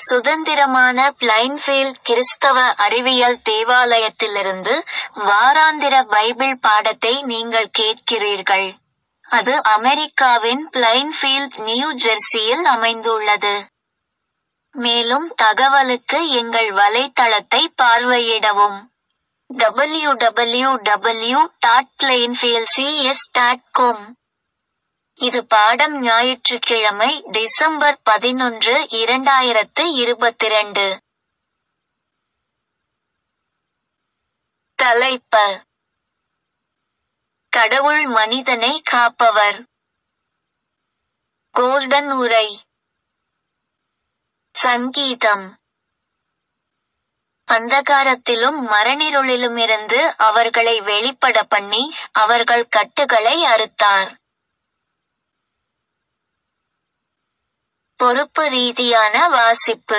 சுதந்திரமான பிளைன்ஃபீல்ட் கிறிஸ்தவ அறிவியல் தேவாலயத்திலிருந்து வாராந்திர பைபிள் பாடத்தை நீங்கள் கேட்கிறீர்கள். அது அமெரிக்காவின் பிளைன்ஃபீல்ட் நியூ ஜெர்சியில் அமைந்துள்ளது. மேலும் தகவலுக்கு எங்கள் வலைத்தளத்தை பார்வையிடவும். www.plainfieldcs.com இது பாடம் ஞாயிற்றுக்கிழமை டிசம்பர் பதினொன்று இரண்டாயிரத்து இருபத்திரண்டு. தலைப்ப கடவுள் மனிதனை காப்பவர். கோல்டன் உரை சங்கீதம் அந்தகாரத்திலும் மரணிருளிலுமிருந்து அவர்களை வெளிப்பட பண்ணி அவர்கள் கட்டுகளை அறுத்தார். பொறுப்பு ரீதியான வாசிப்பு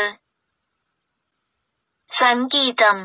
சங்கீதம்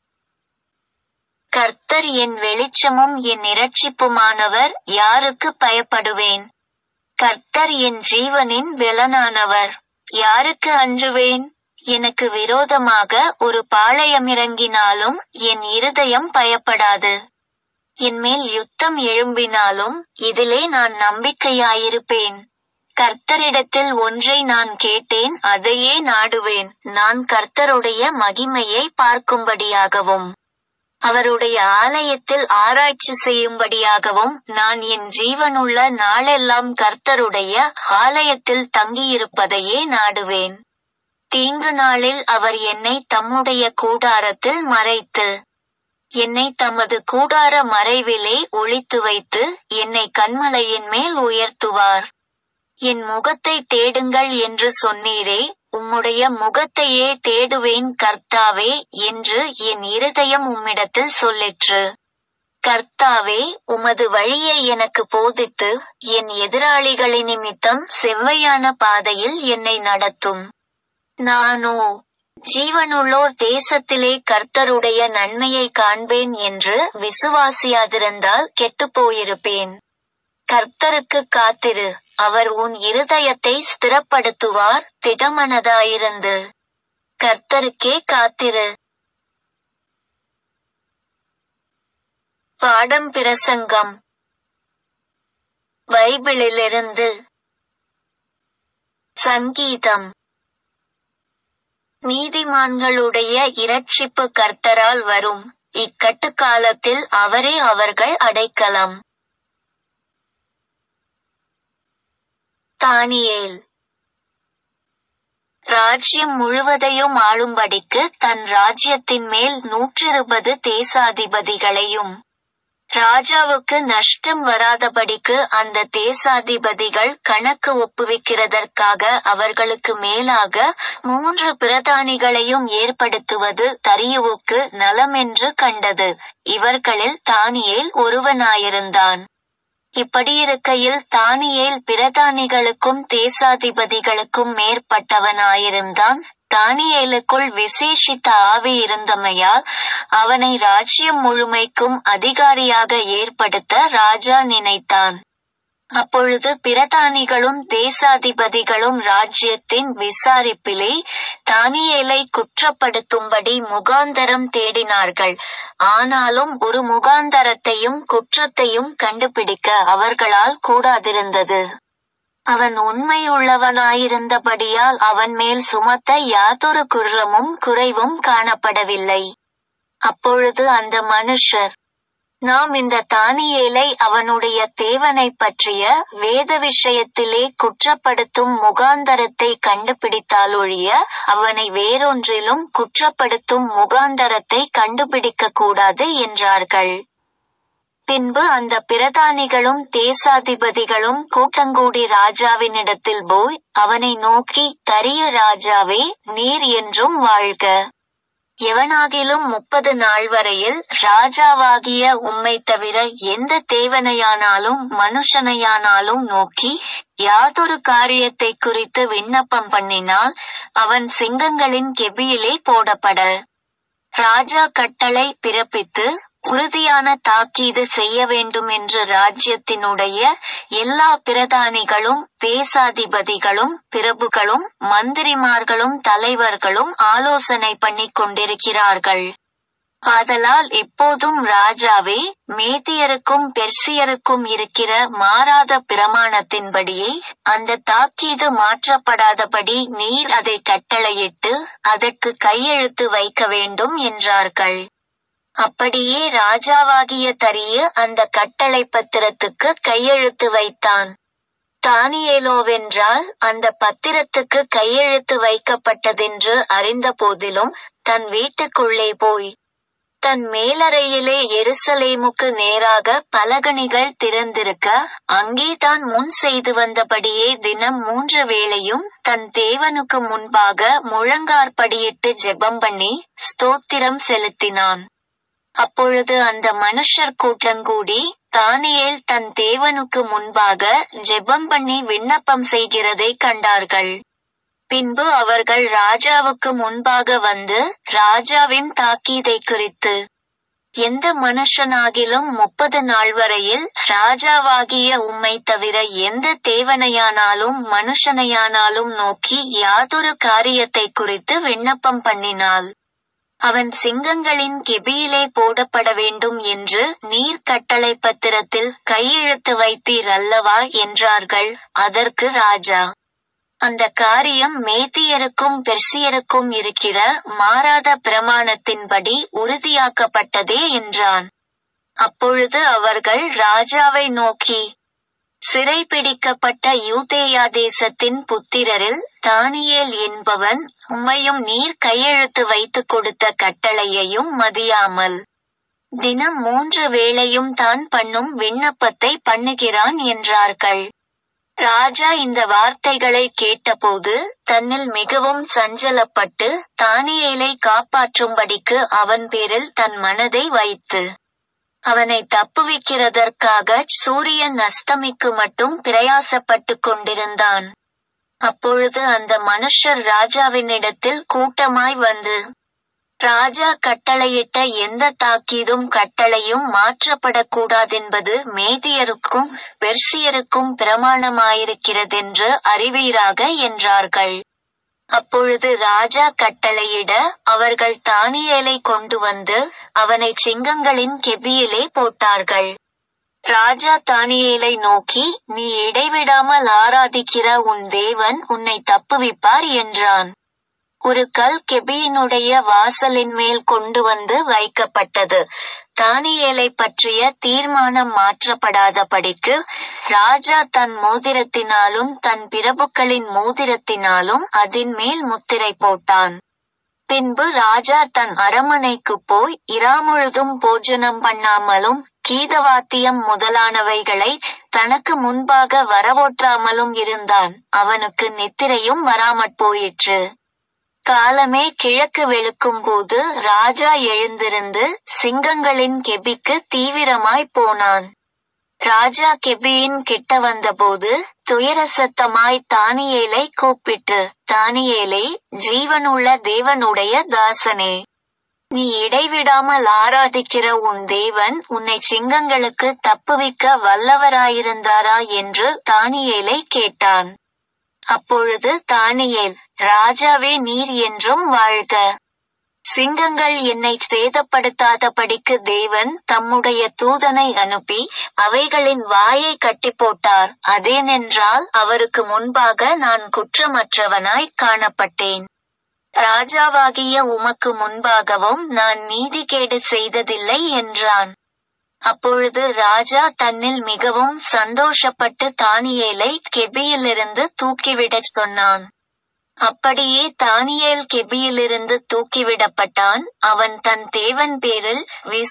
கர்த்தர் என் வெளிச்சமும் என் இரட்சிப்புமானவர் யாருக்கு பயப்படுவேன். கர்த்தர் என் ஜீவனின் பெலனானவர் யாருக்கு அஞ்சுவேன். எனக்கு விரோதமாக ஒரு பாளையமிறங்கினாலும் என் இருதயம் பயப்படாது. என்மேல் யுத்தம் எழும்பினாலும் இதிலே நான் நம்பிக்கையாயிருப்பேன். கர்த்தரிடத்தில் ஒன்றை நான் கேட்டேன் அதையே நாடுவேன் நான் கர்த்தருடைய மகிமையை பார்க்கும்படியாகவும் அவருடைய ஆலயத்தில் ஆராய்ச்சி செய்யும்படியாகவும் நான் என் ஜீவனுள்ள நாளெல்லாம் கர்த்தருடைய ஆலயத்தில் தங்கியிருப்பதையே நாடுவேன். தீங்கு நாளில் அவர் என்னை தம்முடைய கூடாரத்தில் மறைத்து என்னை தமது கூடார மறைவிலே ஒளித்து வைத்து என்னை கன்மலையின் மேல் உயர்த்துவார். என் முகத்தை தேடுங்கள் என்று சொன்னீரே உம்முடைய முகத்தையே தேடுவேன் கர்த்தாவே என்று என் இருதயம் உம்மிடத்தில் சொல்லிற்று. கர்த்தாவே உமது வழியை எனக்கு போதித்து என் எதிராளிகளினிமித்தம் செவ்வையான பாதையில் என்னை நடத்தும். நானோ ஜீவனுள்ளோர் தேசத்திலே கர்த்தருடைய நன்மையை காண்பேன் என்று விசுவாசியாதிருந்தால் கெட்டுப்போயிருப்பேன். கர்த்தருக்கு காத்திரு அவர் உன் இருதயத்தை ஸ்திரப்படுத்துவார் திடமனதாயிருந்து. கர்த்தருக்கே காத்திரு. பாடம் பிரசங்கம் பைபிளிலிருந்து சங்கீதம் நீதிமான்களுடைய இரட்சிப்பு கர்த்தரால் வரும் இக்கட்டுக்காலத்தில் அவரே அவர்கள் அடைக்கலம். தானியேல் ராஜ்யம் முழுவதையும் ஆளும்படிக்கு தன் ராஜ்யத்தின் மேல் நூற்றிருபது தேசாதிபதிகளையும் ராஜாவுக்கு நஷ்டம் வராதபடிக்கு அந்த தேசாதிபதிகள் கணக்கு ஒப்புவிக்கிறதற்காக அவர்களுக்கு மேலாக மூன்று பிரதானிகளையும் ஏற்படுத்துவது தரியுவுக்கு நலமென்று கண்டது. இவர்களில் தானியேல் ஒருவனாயிருந்தான். இப்படியிருக்கையில் தானியேல் பிரதானிகளுக்கும் தேசாதிபதிகளுக்கும் மேற்பட்டவனாயிருந்தான். தானியேலுக்குள் விசேஷித்த ஆவி இருந்தமையால் அவனை ராஜ்யம் முழுமைக்கும் அதிகாரியாக ஏற்படுத்த ராஜா நினைத்தான். அப்பொழுது பிரதானிகளும் தேசாதிபதிகளும் ராஜ்யத்தின் விசாரிப்பிலே தானியேலை குற்றப்படுத்தும்படி முகாந்தரம் தேடினார்கள். ஆனாலும் ஒரு முகாந்தரத்தையும் குற்றத்தையும் கண்டுபிடிக்க அவர்களால் கூடாதிருந்தது. அவன் உண்மையுள்ளவனாயிருந்தபடியால் அவன்மேல் சுமத்த யாதொரு குற்றமும் குறைவும் காணப்படவில்லை. அப்பொழுது அந்த மனுஷர் நாம் இந்த தானியேலை அவனுடைய தேவனைப் பற்றிய வேத விஷயத்திலே குற்றப்படுத்தும் முகாந்தரத்தை கண்டுபிடித்தாலொழிய அவனை வேறொன்றிலும் குற்றப்படுத்தும் முகாந்தரத்தை கண்டுபிடிக்கக் கூடாது என்றார்கள். பின்பு அந்த பிரதானிகளும் தேசாதிபதிகளும் கூட்டங்கூடி ராஜாவினிடத்தில் போய் அவனை நோக்கி தரிய ராஜாவே நீர் என்றும் வாழ்க. எவனாகிலும் முப்பது நாள் வரையில் ராஜாவாகிய உம்மைத் தவிர எந்த தேவனையானாலும் மனுஷனையானாலும் நோக்கி யாதொரு காரியத்தைக் குறித்து விண்ணப்பம் பண்ணினால் அவன் சிங்கங்களின் கெபியிலே போடப்பட. ராஜா கட்டளை பிறப்பித்து உறுதியான தாக்கீது செய்ய வேண்டும் என்று ராஜ்யத்தினுடைய எல்லா பிரதானிகளும் தேசாதிபதிகளும் பிரபுகளும் மந்திரிமார்களும் தலைவர்களும் ஆலோசனை பண்ணிக் கொண்டிருக்கிறார்கள் ஆதலால் இப்போதும் ராஜாவே மேதியருக்கும் பெர்சியருக்கும் இருக்கிற மாறாத பிரமாணத்தின்படியே அந்த தாக்கீது மாற்றப்படாதபடி நீர் அதை கட்டளையிட்டு அதற்கு கையெழுத்து வைக்க வேண்டும் என்றார்கள் அப்படியே ராஜாவாகிய தரிய அந்த கட்டளை பத்திரத்துக்கு கையெழுத்து வைத்தான் தானியேலோவென்றால் அந்த பத்திரத்துக்கு கையெழுத்து வைக்கப்பட்டதென்று அறிந்த போதிலும் தன் வீட்டுக்குள்ளே போய் தன் மேலறையிலே எருசலேமுக்கு நேராக பலகணிகள் திறந்திருக்க அங்கே தான் முன் செய்து வந்தபடியே தினம் மூன்று வேளையும் தன் தேவனுக்கு முன்பாக முழங்கார்படியிட்டு ஜெபம் பண்ணி ஸ்தோத்திரம் செலுத்தினான் அப்பொழுது அந்த மனுஷர் கூட்டங்கூடி தானியேல் தன் தேவனுக்கு முன்பாக ஜெபம் பண்ணி விண்ணப்பம் செய்கிறதை கண்டார்கள் பின்பு அவர்கள் ராஜாவுக்கு முன்பாக வந்து ராஜாவின் தாக்கீதை குறித்து எந்த மனுஷனாகிலும் முப்பது நாள் வரையில் ராஜாவாகிய உம்மை தவிர எந்த தேவனையானாலும் மனுஷனையானாலும் நோக்கி யாதொரு காரியத்தை குறித்து விண்ணப்பம் பண்ணினாள் அவன் சிங்கங்களின் கெபியிலே போடப்பட வேண்டும் என்று நீர் கட்டளை பத்திரத்தில் கையெழுத்து வைத்தீர் அல்லவா என்றார்கள் அதற்கு ராஜா அந்த காரியம் மேத்தியருக்கும் பெர்சியருக்கும் இருக்கிற மாறாத பிரமாணத்தின்படி உறுதியாக்கப்பட்டதே என்றான் அப்பொழுது அவர்கள் ராஜாவை நோக்கி சிறைபிடிக்கப்பட்ட யூதேயா தேசத்தின் புத்திரரில் தானியேல் என்பவன் உம்மையும் நீர் கையெழுத்து வைத்துக் கொடுத்த கட்டளையையும் மதியாமல் தினம் மூன்று வேளையும் தான் பண்ணும் விண்ணப்பத்தை பண்ணுகிறான் என்றார்கள் ராஜா இந்த வார்த்தைகளை கேட்டபோது தன்னில் மிகவும் சஞ்சலப்பட்டு தானியேலை காப்பாற்றும்படிக்கு அவன் பேரில் தன் மனதை வைத்து அவனை தப்புவிக்கிறதற்காக சூரியன் அஸ்தமிக்கு மட்டும் பிரயாசப்பட்டு கொண்டிருந்தான் அப்பொழுது அந்த மனுஷர் ராஜாவினிடத்தில் கூட்டமாய் வந்து ராஜா கட்டளையிட்ட எந்த தாக்கீதும் கட்டளையும் மாற்றப்படக்கூடாதென்பது மேதியருக்கும் பெர்சியருக்கும் பிரமாணமாயிருக்கிறதென்று அறிவீராக என்றார்கள் அப்பொழுது ராஜா கட்டளையிட அவர்கள் தானியேலை கொண்டு வந்து அவனை சிங்கங்களின் கெபியிலே போட்டார்கள் ராஜா தானியேலை நோக்கி நீ இடைவிடாமல் ஆராதிக்கிற உன் தேவன் உன்னை தப்புவிப்பார் என்றான் ஒரு கல் கெபியினுடைய வாசலின் மேல் கொண்டு வந்து வைக்கப்பட்டது தானியேலை பற்றிய தீர்மானம் மாற்றப்படாதபடிக்கு ராஜா தன் மோதிரத்தினாலும் தன் பிரபுக்களின் மோதிரத்தினாலும் அதின் மேல் முத்திரை போட்டான் பின்பு ராஜா தன் அரமனைக்கு போய் இராமுழுதும் போஜனம் பண்ணாமலும் கீதவாத்தியம் முதலானவைகளை தனக்கு முன்பாக வரவோற்றாமலும் இருந்தான் அவனுக்கு நித்திரையும் வராமற் போயிற்று காலமே கிழக்கு வெளுக்கும் போது ராஜா எழுந்திருந்து சிங்கங்களின் கெபிக்கு தீவிரமாய் போனான் ராஜா கெபியின் கிட்ட வந்தபோது துயர சத்தமாய் தானியேலை கூப்பிட்டு தானியேலே ஜீவனுள்ள தேவனுடைய தாசனே நீ இடைவிடாமல் ஆராதிக்கிற உன் தேவன் உன்னை சிங்கங்களுக்கு தப்புவிக்க வல்லவராயிருந்தாரா என்று தானியேலை கேட்டான் அப்பொழுது தானியேல் ராஜாவே நீர் என்றும் வாழ்க சிங்கங்கள் என்னை சேதப்படுத்தாதபடிக்கு தேவன் தம்முடைய தூதனை அனுப்பி அவைகளின் வாயை கட்டி போட்டார் அதேனென்றால் அவருக்கு முன்பாக நான் குற்றமற்றவனாய் காணப்பட்டேன் ராஜாவாகிய உமக்கு முன்பாகவும் நான் நீதிகேடு செய்ததில்லை என்றான் அப்பொழுது ராஜா தன்னில் மிகவும் சந்தோஷப்பட்டு தானியேலை கெபியிலிருந்து தூக்கிவிடச் சொன்னான் அப்படியே தானியேல் கெபியிலிருந்து தூக்கிவிடப்பட்டான் அவன் தன் தேவன் பேரில்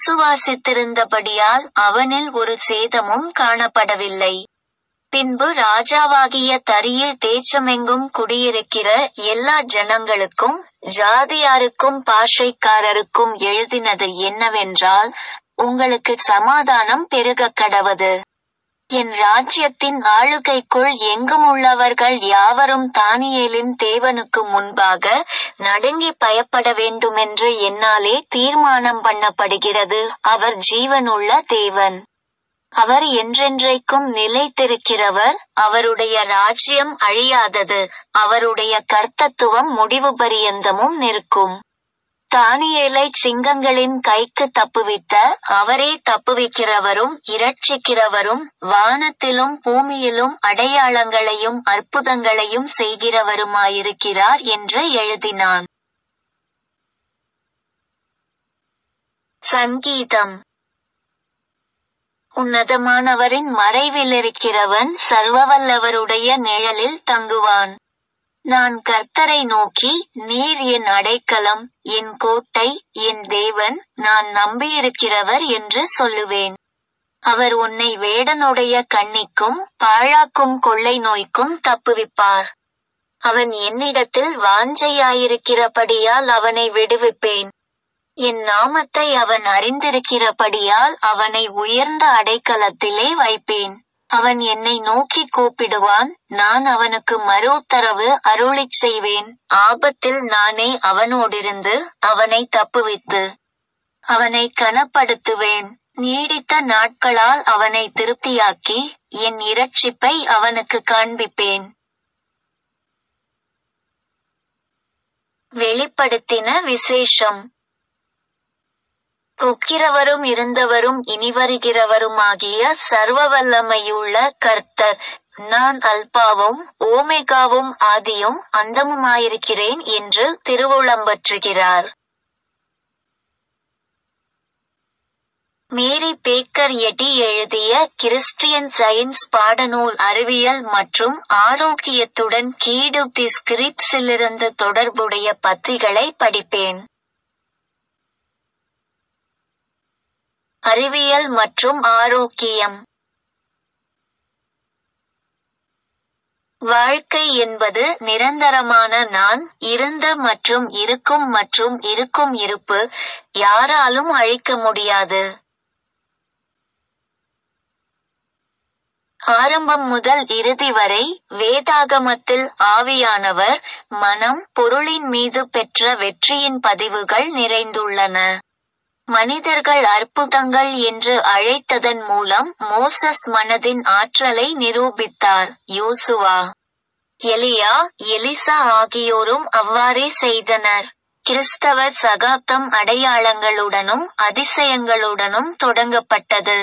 விசுவாசித்திருந்தபடியால் அவனில் ஒரு சேதமும் காணப்படவில்லை பின்பு ராஜாவாகிய தரியில் தேச்சமெங்கும் குடியிருக்கிற எல்லா ஜனங்களுக்கும் ஜாதியாருக்கும் பாஷைக்காரருக்கும் எழுதினது என்னவென்றால் உங்களுக்கு சமாதானம் பெருகக் கடவது என் ராஜ்யத்தின் ஆளுகைக்குள் எங்கும் உள்ளவர்கள் யாவரும் தானியேலின் தேவனுக்கு முன்பாக நடுங்கி பயப்பட வேண்டுமென்று என்னாலே தீர்மானம் பண்ணப்படுகிறது அவர் ஜீவனுள்ள தேவன் அவர் என்றென்றைக்கும் நிலைத்திருக்கிறவர் அவருடைய ராஜ்யம் அழியாதது அவருடைய கர்த்தத்துவம் முடிவு பரியந்தமும் நிற்கும் தானியேலை சிங்கங்களின் கைக்கு தப்புவித்த அவரே தப்புவிக்கிறவரும் இரட்சிக்கிறவரும் வானத்திலும் பூமியிலும் அடையாளங்களையும் அற்புதங்களையும் செய்கிறவருமாயிருக்கிறார் என்று எழுதினான் சங்கீதம் உன்னதமானவரின் மறைவிலிருக்கிறவன் சர்வவல்லவருடைய நிழலில் தங்குவான் நான் கர்த்தரை நோக்கி நீர் என் அடைக்கலம் என் கோட்டை என் தேவன் நான் நம்பியிருக்கிறவர் என்று சொல்லுவேன் அவர் உன்னை வேடனுடைய கண்ணிக்கும் பாழாக்கும் கொள்ளை நோய்க்கும் தப்புவிப்பார் அவன் என்னிடத்தில் வாஞ்சையாயிருக்கிறபடியால் அவனை விடுவிப்பேன் என் நாமத்தை அவன் அறிந்திருக்கிறபடியால் அவனை உயர்ந்த அடைக்கலத்திலே வைப்பேன் அவன் என்னை நோக்கி கூப்பிடுவான் நான் அவனுக்கு மறு உத்தரவு அருளிச் செய்வேன் ஆபத்தில் நானே அவனோடிருந்து அவனை தப்புவித்து அவனை கனப்படுத்துவேன் நீடித்த நாட்களால் அவனை திருப்தியாக்கி என் இரட்சிப்பை அவனுக்கு காண்பிப்பேன் வெளிப்படுத்தின விசேஷம் ஒக்கிறவரும் இருந்தவரும் இனிவருகிறவருமாகிய சர்வ வல்லமையுள்ள கர்த்தர் நான் அல்பாவும் ஓமேகாவும் ஆதியும் அந்தமுமாயிருக்கிறேன் என்று திருவுளம்பற்றுகிறார் மேரி பேக்கர் எட்டி எழுதிய கிறிஸ்டியன் சயின்ஸ் பாடநூல் அறிவியல் மற்றும் ஆரோக்கியத்துடன் கீடு தி ஸ்கிரிப்ஸிலிருந்து தொடர்புடைய பத்திகளை படிப்பேன் அறிவியல் மற்றும் ஆரோக்கியம் வாழ்க்கை என்பது நிரந்தரமான நான் இருந்த மற்றும் இருக்கும் மற்றும் இருக்கும் இருப்பு யாராலும் அழிக்க முடியாது ஆரம்பம் முதல் இறுதி வரை வேதாகமத்தில் ஆவியானவர் மனம் பொருளின் மீது பெற்ற வெற்றியின் பதிவுகள் நிறைந்துள்ளன மனிதர்கள் அற்புதங்கள் என்று அழைத்ததன் மூலம் மோசஸ் மனதின் ஆற்றலை நிரூபித்தார் யோசுவா எலியா எலிசா ஆகியோரும் அவ்வாறே செய்தனர் கிறிஸ்தவர் சகாப்தம் அடையாளங்களுடனும் அதிசயங்களுடனும் தொடங்கப்பட்டது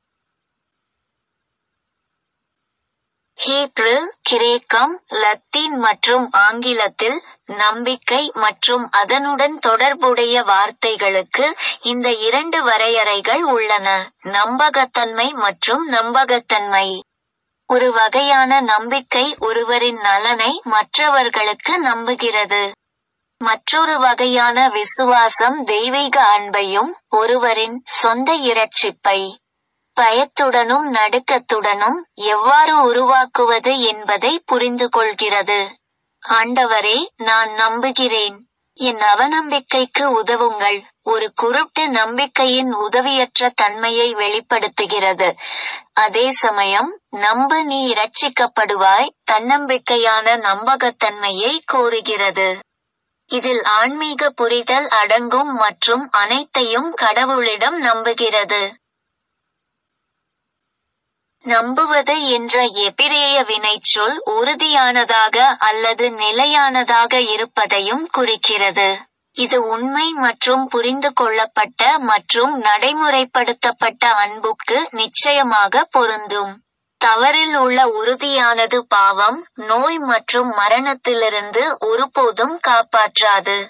ஹீப்ரு கிரேக்கம் லத்தீன் மற்றும் ஆங்கிலத்தில் நம்பிக்கை மற்றும் அதனுடன் தொடர்புடைய வார்த்தைகளுக்கு இந்த இரண்டு வரையறைகள் உள்ளன நம்பகத்தன்மை மற்றும் நம்பகத்தன்மை ஒரு வகையான நம்பிக்கை ஒருவரின் நலனை மற்றவர்களுக்கு நம்புகிறது மற்றொரு வகையான விசுவாசம் தெய்வீக அன்பையும் ஒருவரின் சொந்த இரட்சிப்பை பயத்துடனும் நடுக்கத்துடனும் எவ்வாறு உருவாக்குவது என்பதை புரிந்து கொள்கிறது ஆண்டவரே நான் நம்புகிறேன் என் அவநம்பிக்கைக்கு உதவுங்கள் ஒரு குருட்டு நம்பிக்கையின் உதவியற்ற தன்மையை வெளிப்படுத்துகிறது அதே சமயம் நம்பு நீ இரட்சிக்கப்படுவாய் தன்னம்பிக்கையான நம்பகத்தன்மையை கோருகிறது இதில் ஆன்மீக புரிதல் அடங்கும் மற்றும் அனைத்தையும் கடவுளிடம் நம்புகிறது நம்புவது என்ற எபிரேய வினைச்சொல் உறுதியானதாக அல்லது நிலையானதாக இருப்பதையும் குறிக்கிறது இது உண்மை மற்றும் புரிந்து கொள்ளப்பட்ட மற்றும் நடைமுறைப்படுத்தப்பட்ட அன்புக்கு நிச்சயமாக பொருந்தும் தவறில் உள்ள உறுதியானது பாவம் நோய் மற்றும் மரணத்திலிருந்து ஒருபோதும் காப்பாற்றாது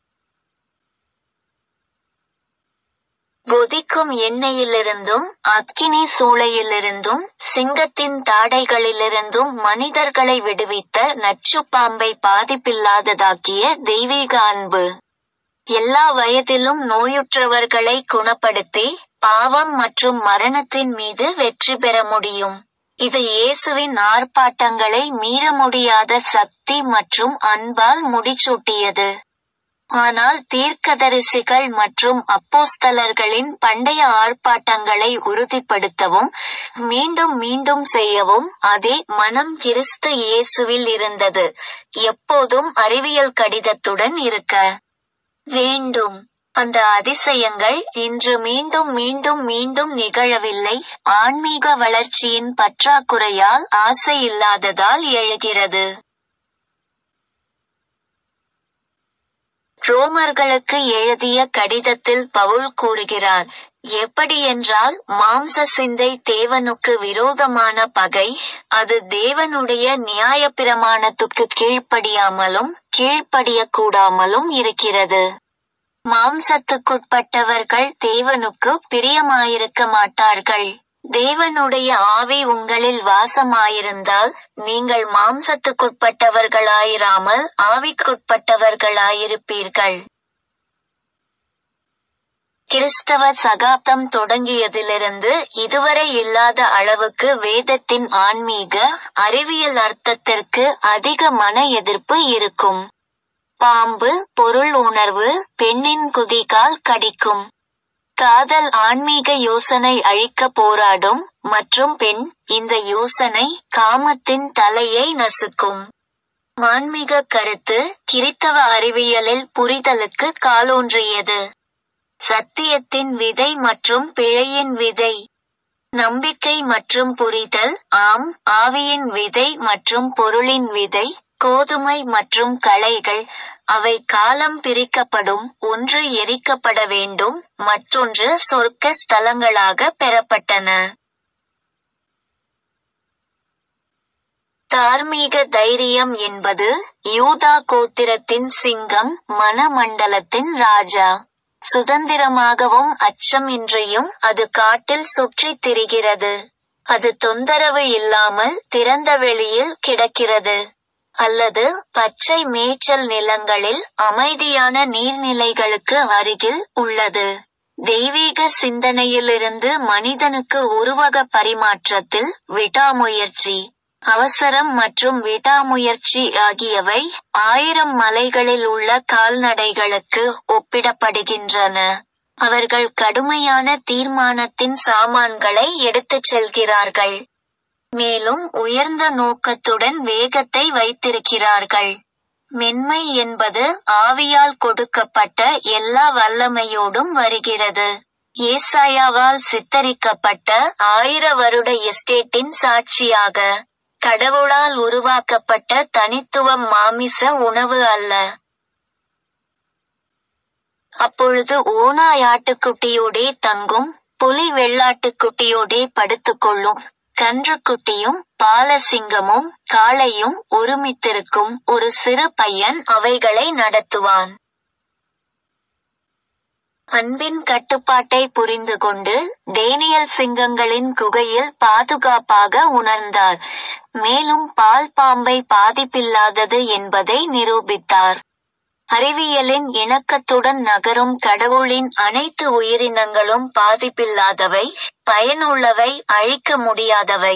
கொதிக்கும் எண்ணெயிலிருந்தும் அக்கினி சூளையிலிருந்தும் சிங்கத்தின் தாடைகளிலிருந்தும் மனிதர்களை விடுவித்த நச்சு பாம்பை பாதிப்பில்லாததாக்கிய தெய்வீக அன்பு எல்லா வயதிலும் நோயுற்றவர்களை குணப்படுத்தி பாவம் மற்றும் மரணத்தின் மீது வெற்றி பெற முடியும் இது இயேசுவின் ஆர்ப்பாட்டங்களை மீற முடியாத சக்தி மற்றும் அன்பால் முடிசூட்டியது ஆனால் தீர்க்கதரிசிகள் மற்றும் அப்போஸ்தலர்களின் பண்டைய ஆர்ப்பாட்டங்களை உறுதிப்படுத்தவும் மீண்டும் மீண்டும் செய்யவும் அதே மனம் கிறிஸ்து இயேசுவில் இருந்தது எப்போதும் அறிவியல் கடிதத்துடன் இருக்க வேண்டும் அந்த அதிசயங்கள் இன்று மீண்டும் மீண்டும் மீண்டும் நிகழவில்லை ஆன்மீக வளர்ச்சியின் பற்றாக்குறையால் ஆசை இல்லாததால் எழுகிறது ரோமர்களுக்கு எழுதிய கடிதத்தில் பவுல் கூறுகிறார் எப்படியென்றால் மாம்ச சிந்தை தேவனுக்கு விரோதமான பகை அது தேவனுடைய நியாயப்பிரமாணத்துக்கு கீழ்ப்படியாமலும் கீழ்ப்படியக்கூடாமலும் இருக்கிறது மாம்சத்துக்குட்பட்டவர்கள் தேவனுக்கு பிரியமாயிருக்க மாட்டார்கள் தேவனுடைய ஆவி உங்களில் வாசமாயிருந்தால் நீங்கள் மாம்சத்துக்குட்பட்டவர்களாயிராமல் ஆவிக்குட்பட்டவர்களாயிருப்பீர்கள் கிறிஸ்தவ சகாப்தம் தொடங்கியதிலிருந்து இதுவரை இல்லாத அளவுக்கு வேதத்தின் ஆன்மீக அறிவியல் அர்த்தத்திற்கு அதிக மன எதிர்ப்பு இருக்கும் பாம்பு பொருள் உணர்வு பெண்ணின் குதிகால் கடிக்கும் காதல் ஆன்மீக யோசனை அழிக்க போராடும் மற்றும் பெண் இந்த யோசனை காமத்தின் தலையை நசுக்கும் ஆன்மீக கருத்து கிறித்தவ அறிவியலில் புரிதலுக்கு காலூன்றியது சத்தியத்தின் விதை மற்றும் பிழையின் விதை நம்பிக்கை மற்றும் புரிதல் ஆம் ஆவியின் விதை மற்றும் பொருளின் விதை கோதுமை மற்றும் களைகள் அவை காலம் பிரிக்கப்படும் ஒன்று எரிக்கப்பட வேண்டும் மற்றொன்று சொர்க்க ஸ்தலங்களாக பெறப்பட்டன தார்மீக தைரியம் என்பது யூதா கோத்திரத்தின் சிங்கம் மனமண்டலத்தின் ராஜா சுதந்திரமாகவும் அச்சமின்றியும் அது காட்டில் சுற்றித் திரிகிறது அது தொந்தரவு இல்லாமல் திறந்த வெளியில் கிடக்கிறது அல்லது பச்சை மேய்ச்சல் நிலங்களில் அமைதியான நீர்நிலைகளுக்கு அருகில் உள்ளது தெய்வீக சிந்தனையிலிருந்து மனிதனுக்கு உருவக பரிமாற்றத்தில் விடாமுயற்சி அவசரம் மற்றும் விடாமுயற்சி ஆகியவை ஆயிரம் மலைகளில் உள்ள கால்நடைகளுக்கு ஒப்பிடப்படுகின்றன அவர்கள் கடுமையான தீர்மானத்தின் சாமான்களை எடுத்துச் செல்கிறார்கள் மேலும் உயர்ந்த நோக்கத்துடன் வேகத்தை வைத்திருக்கிறார்கள் மென்மை என்பது ஆவியால் கொடுக்கப்பட்ட எல்லா வல்லமையோடும் வருகிறது ஏசாயாவால் சித்தரிக்கப்பட்ட ஆயிர வருட எஸ்டேட்டின் சாட்சியாக கடவுளால் உருவாக்கப்பட்ட தனித்துவம் மாமிச உணவு அல்ல அப்பொழுது ஓனாய் ஆட்டுக்குட்டியோடே தங்கும் புலி வெள்ளாட்டுக்குட்டியோடே படுத்துக்கொள்ளும் கன்றுக்குட்டியும் பாலசிங்கமும் காளையும் ஒருமித்திருக்கும் ஒரு சிறு பையன் அவைகளை நடத்துவான் அன்பின் கட்டுப்பாட்டை புரிந்து கொண்டு டேனியல் சிங்கங்களின் குகையில் பாதுகாப்பாக உணர்ந்தார் மேலும் பால் பாம்பை பாதிப்பில்லாதது என்பதை நிரூபித்தார் அறிவியலின் இணக்கத்துடன் நகரும் கடவுளின் அனைத்து உயிரினங்களும் பாதிப்பில்லாதவை பயனுள்ளவை அழிக்க முடியாதவை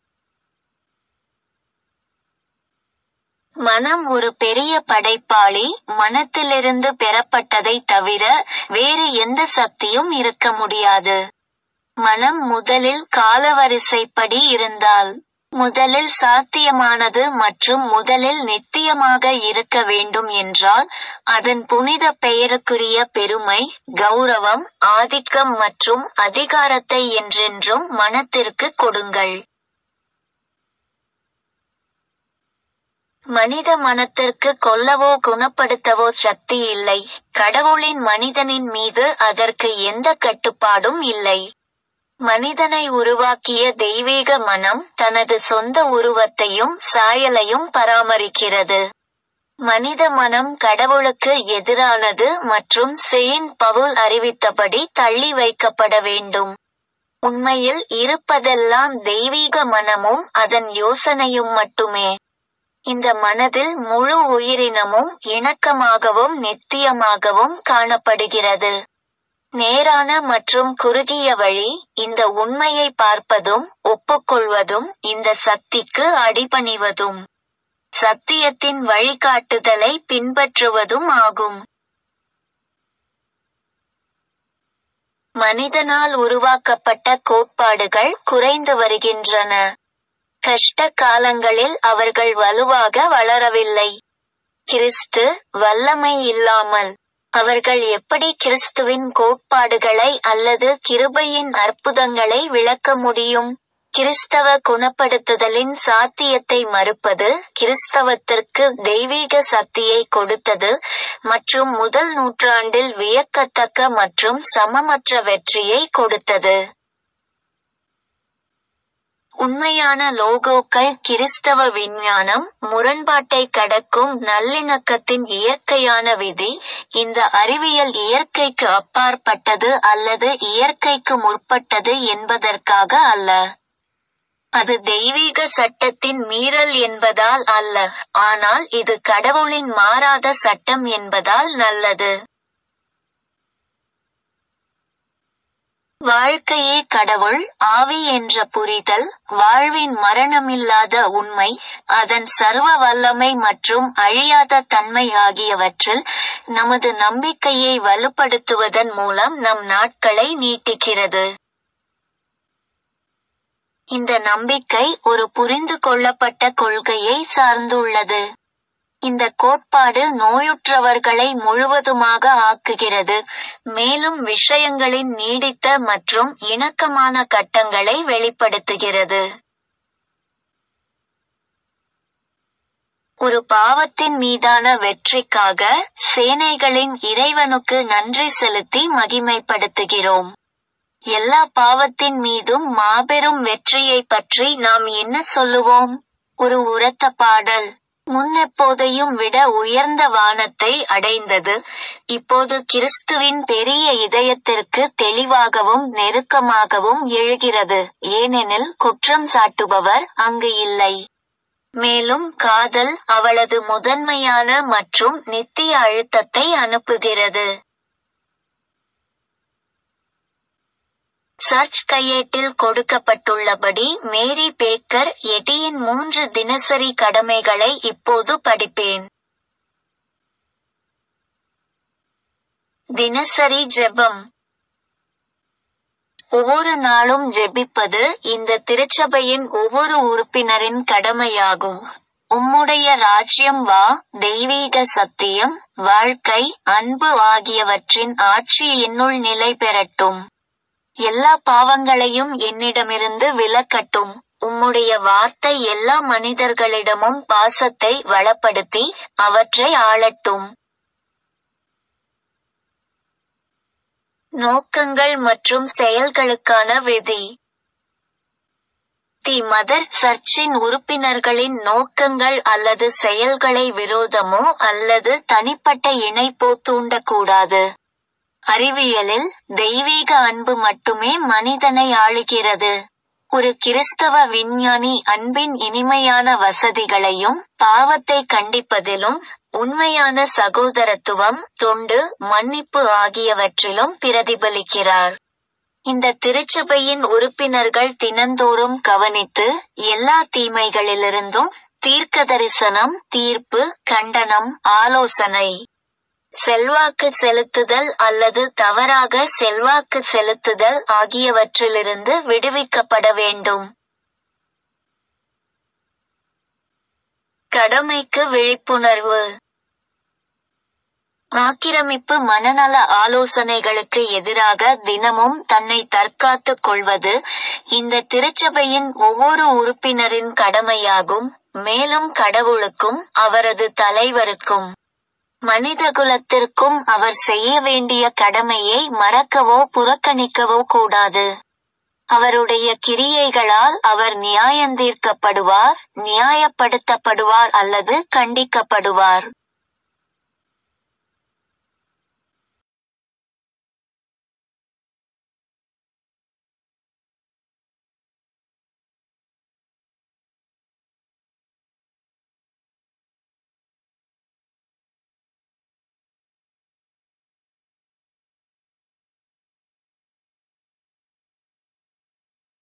மனம் ஒரு பெரிய படைப்பாளி மனத்திலிருந்து பெறப்பட்டதை தவிர வேறு எந்த சக்தியும் இருக்க முடியாது மனம் முதலில் காலவரிசைப்படி இருந்தால் முதலில் சாத்தியமானது மற்றும் முதலில் நித்தியமாக இருக்க வேண்டும் என்றால் அதன் புனித பெயருக்குரிய பெருமை கௌரவம் ஆதிக்கம் மற்றும் அதிகாரத்தை என்றென்றும் மனத்திற்கு கொடுங்கள் மனித மனத்திற்கு கொல்லவோ குணப்படுத்தவோ சக்தி இல்லை கடவுளின் மனிதனின் மீது அதற்கு எந்த கட்டுப்பாடும் இல்லை மனிதனை உருவாக்கிய தெய்வீக மனம் தனது சொந்த உருவத்தையும் சாயலையும் பராமரிக்கிறது மனித மனம் கடவுளுக்கு எதிரானது மற்றும் செயின் பவுல் அறிவித்தபடி தள்ளி வைக்கப்பட வேண்டும் உண்மையில் இருப்பதெல்லாம் தெய்வீக மனமும் அதன் யோசனையும் மட்டுமே இந்த மனதில் முழு உயிரினமும் இணக்கமாகவும் நித்தியமாகவும் காணப்படுகிறது நேரான மற்றும் குறுகிய வழி இந்த உண்மையை பார்ப்பதும் ஒப்புக்கொள்வதும் இந்த சக்திக்கு அடிபணிவதும் சத்தியத்தின் வழிகாட்டுதலை பின்பற்றுவதும் ஆகும் மனிதனால் உருவாக்கப்பட்ட கோட்பாடுகள் குறைந்து வருகின்றன கஷ்ட காலங்களில் அவர்கள் வலுவாக வளரவில்லை கிறிஸ்து வல்லமை இல்லாமல் அவர்கள் எப்படி கிறிஸ்துவின் கோட்பாடுகளை அல்லது கிருபையின் அற்புதங்களை விளக்க முடியும் கிறிஸ்தவ குணப்படுத்துதலின் சாத்தியத்தை மறுப்பது கிறிஸ்தவத்திற்கு தெய்வீக சக்தியை கொடுத்தது மற்றும் முதல் நூற்றாண்டில் வியக்கத்தக்க மற்றும் சமமற்ற வெற்றியை கொடுத்தது உண்மையான லோகோக்கள் கிறிஸ்தவ விஞ்ஞானம் முரண்பாட்டை கடக்கும் நல்லிணக்கத்தின் இயற்கையான விதி இந்த அறிவியல் இயற்கைக்கு அப்பாற்பட்டது அல்லது இயற்கைக்கு முற்பட்டது என்பதற்காக அல்ல அது தெய்வீக சட்டத்தின் மீறல் என்பதால் அல்ல ஆனால் இது கடவுளின் மாறாத சட்டம் என்பதால் நல்லது வாழ்க்கையே கடவுள் ஆவி என்ற புரிதல் வாழ்வின் மரணமில்லாத உண்மை அதன் சர்வ வல்லமை மற்றும் அழியாத தன்மை ஆகியவற்றில் நமது நம்பிக்கையை வலுப்படுத்துவதன் மூலம் நம் நாட்களை நீட்டிக்கிறது இந்த நம்பிக்கை ஒரு புரிந்து கொள்ளப்பட்ட கொள்கையை சார்ந்துள்ளது இந்த கோட்பாடு நோயுற்றவர்களை முழுவதுமாக ஆக்குகிறது மேலும் விஷயங்களின் நீடித்த மற்றும் இணக்கமான கட்டங்களை வெளிப்படுத்துகிறது ஒரு பாவத்தின் மீதான வெற்றிக்காக சேனைகளின் இறைவனுக்கு நன்றி செலுத்தி மகிமைப்படுத்துகிறோம் எல்லா பாவத்தின் மீதும் மாபெரும் வெற்றியை பற்றி நாம் என்ன சொல்லுவோம் ஒரு உரத்த பாடல் முன்னெப்போதையும் விட உயர்ந்த வானத்தை அடைந்தது இப்போது கிறிஸ்துவின் பெரிய இதயத்திற்கு தெளிவாகவும் நெருக்கமாகவும் எழுகிறது ஏனெனில் குற்றம் சாட்டுபவர் அங்கு இல்லை மேலும் காதல் அவளது முதன்மையான மற்றும் நித்திய அழுத்தத்தை அனுப்புகிறது சர்ச் கையேட்டில் கொடுக்கப்பட்டுள்ளபடி மேரி பேக்கர் எட்டியின் மூன்று தினசரி கடமைகளை இப்போது படிப்பேன் தினசரி ஜெபம் ஒவ்வொரு நாளும் ஜெபிப்பது இந்த திருச்சபையின் ஒவ்வொரு உறுப்பினரின் கடமையாகும் உம்முடைய ராஜ்யம் வா தெய்வீக சத்தியம் வாழ்க்கை அன்பு ஆகியவற்றின் ஆட்சி என்னுள் நிலை பெறட்டும் எல்லா பாவங்களையும் என்னிடமிருந்து விலக்கட்டும் உம்முடைய வார்த்தை எல்லா மனிதர்களிடமும் பாசத்தை வளப்படுத்தி அவற்றை ஆளட்டும் நோக்கங்கள் மற்றும் செயல்களுக்கான விதி தி மதர் சர்ச்சின் உறுப்பினர்களின் நோக்கங்கள் அல்லது செயல்களை விரோதமோ அல்லது தனிப்பட்ட இணைப்போ தூண்டக்கூடாது அறிவியலில் தெய்வீக அன்பு மட்டுமே மனிதனை ஆளுகிறது ஒரு கிறிஸ்தவ விஞ்ஞானி அன்பின் இனிமையான வசதிகளையும் பாவத்தை கண்டிப்பதிலும் உண்மையான சகோதரத்துவம் தொண்டு மன்னிப்பு ஆகியவற்றிலும் பிரதிபலிக்கிறார் இந்த திருச்சபையின் உறுப்பினர்கள் தினந்தோறும் கவனித்து எல்லா தீமைகளிலிருந்தும் தீர்க்க தரிசனம் தீர்ப்பு கண்டனம் ஆலோசனை செல்வாக்கு செலுத்துதல் அல்லது தவறாக செல்வாக்கு செலுத்துதல் ஆகியவற்றிலிருந்து விடுவிக்கப்பட வேண்டும் கடமைக்கு விழிப்புணர்வு ஆக்கிரமிப்பு மனநல ஆலோசனைகளுக்கு எதிராக தினமும் தன்னை தற்காத்துக் கொள்வது இந்த திருச்சபையின் ஒவ்வொரு உறுப்பினரின் கடமையாகும் மேலும் கடவுளுக்கும் அவரது தலைவருக்கும் மனிதகுலத்திற்கும் அவர் செய்ய வேண்டிய கடமையை மறக்கவோ புறக்கணிக்கவோ கூடாது அவருடைய கிரியைகளால் அவர் நியாயந்தீர்க்கப்படுவார் நியாயப்படுத்தப்படுவார் அல்லது கண்டிக்கப்படுவார்